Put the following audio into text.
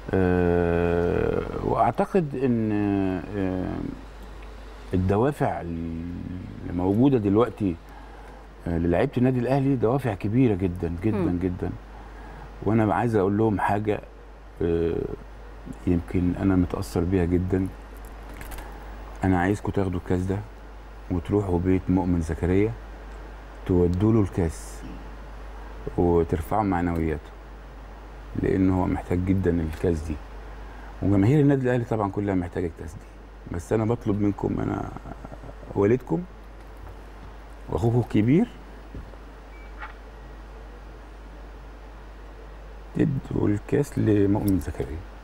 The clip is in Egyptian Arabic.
آه، واعتقد ان آه، الدوافع اللي موجوده دلوقتي آه، للاعيبه النادي الاهلي دوافع كبيره جدا جدا مم. جدا وانا عايز اقول لهم حاجه آه، يمكن انا متاثر بيها جدا انا عايزكم تاخدوا الكاس ده وتروحوا بيت مؤمن زكريا تودوا له الكاس وترفعوا معنوياته لان هو محتاج جدا الكاس دي وجماهير النادي الاهلي طبعا كلها محتاجه الكاس دي بس انا بطلب منكم انا والدكم واخوكم الكبير تدوا الكاس لمؤمن زكريا